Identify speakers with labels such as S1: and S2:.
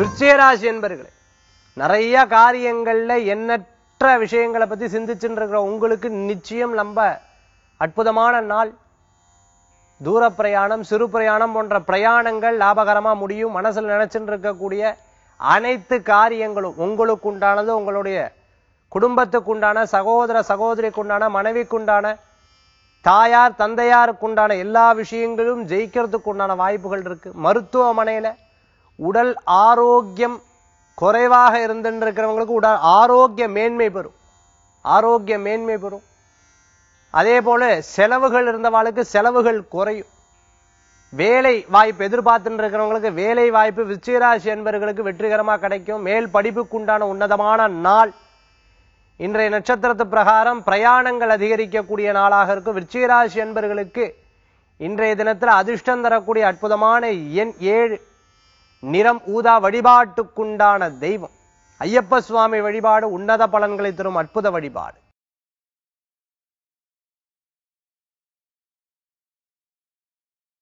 S1: விருச்சிகராசி என்பர்களே நிறைய காரியங்கள்ல எண்ணற்ற விஷயங்களை பத்தி சிந்திச்சுட்டு இருக்கிற உங்களுக்கு நிச்சயம் நம்ப அற்புதமான நாள் தூர பிரயாணம் சிறு பிரயாணம் போன்ற பிரயாணங்கள் லாபகரமா முடியும் மனசுல நினைச்சுட்டு இருக்கக்கூடிய அனைத்து காரியங்களும் உங்களுக்கு உண்டானது உங்களுடைய குடும்பத்துக்கு உண்டான சகோதர சகோதரிக்கு உண்டான மனைவிக்கு உண்டான தாயார் தந்தையாருக்கு உண்டான எல்லா விஷயங்களும் ஜெயிக்கிறதுக்கு உண்டான வாய்ப்புகள் இருக்கு மருத்துவமனையில உடல் ஆரோக்கியம் குறைவாக இருந்துட்டு இருக்கிறவங்களுக்கு உடல் ஆரோக்கிய மேன்மை பெறும் ஆரோக்கிய மேன்மை பெறும் அதே போல செலவுகள் இருந்தவாளுக்கு செலவுகள் குறையும் வேலை வாய்ப்பு எதிர்பார்த்துட்டு இருக்கிறவங்களுக்கு வேலை வாய்ப்பு விருச்சிகராசி என்பவர்களுக்கு வெற்றிகரமா கிடைக்கும் மேல் படிப்புக்கு உண்டான உன்னதமான நாள் இன்றைய நட்சத்திரத்து பிரகாரம் பிரயாணங்கள் அதிகரிக்கக்கூடிய நாளாக இருக்கும் விருச்சிகராசி என்பவர்களுக்கு இன்றைய தினத்துல அதிர்ஷ்டம் தரக்கூடிய அற்புதமான எண் ஏழு நிறம் ஊதா வழிபாட்டுக்குண்டான தெய்வம் ஐயப்ப சுவாமி வழிபாடு உன்னத பலன்களை தரும் அற்புத வழிபாடு